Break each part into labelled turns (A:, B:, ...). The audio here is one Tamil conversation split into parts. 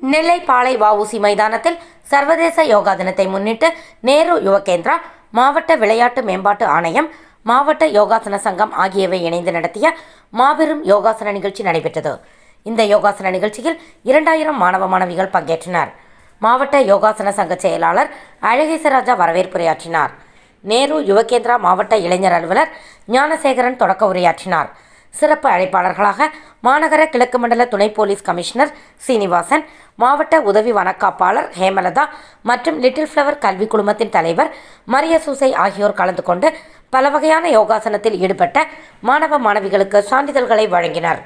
A: நெல்லை பாளை வஉசி மைதானத்தில் சர்வதேச யோகா தினத்தை முன்னிட்டு நேரு யுவகேந்திரா மாவட்ட விளையாட்டு மேம்பாட்டு ஆணையம் மாவட்ட யோகாசன சங்கம் ஆகியவை இணைந்து நடத்திய மாபெரும் யோகாசன நிகழ்ச்சி நடைபெற்றது இந்த யோகாசன நிகழ்ச்சியில் இரண்டாயிரம் மாணவ மாணவிகள் பங்கேற்றனர் மாவட்ட யோகாசன சங்க செயலாளர் அழகேசராஜா வரவேற்புரையாற்றினார் நேரு யுவகேந்திரா மாவட்ட இளைஞர் அலுவலர் ஞானசேகரன் தொடக்க உரையாற்றினார் சிறப்பு அழைப்பாளர்களாக மாநகர கிழக்கு மண்டல துணை போலீஸ் கமிஷனர் சீனிவாசன் மாவட்ட உதவி வனக்காப்பாளர் ஹேமலதா மற்றும் லிட்டில் ஃப்ளவர் கல்வி குழுமத்தின் தலைவர் மரிய சூசை ஆகியோர் கலந்து கொண்டு பல வகையான யோகாசனத்தில் ஈடுபட்ட மாணவ மாணவிகளுக்கு சான்றிதழ்களை வழங்கினர்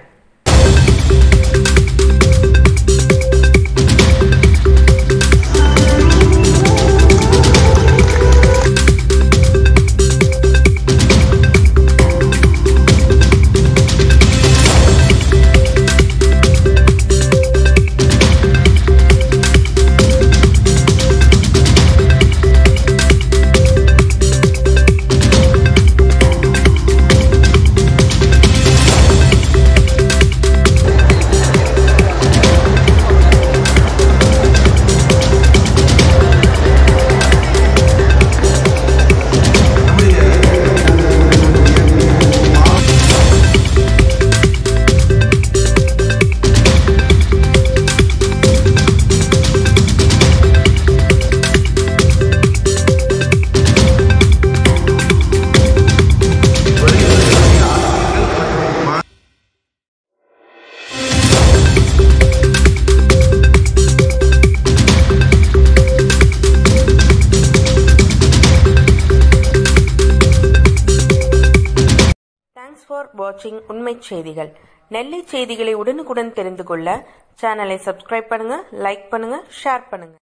B: தேங்க்ஸ் ஃபார் வாட்சிங் உண்மை செய்திகள் நெல்லை செய்திகளை உடனுக்குடன் தெரிந்து கொள்ள சேனலை சப்ஸ்கிரைப் பண்ணுங்க லைக் பண்ணுங்க ஷேர் பண்ணுங்க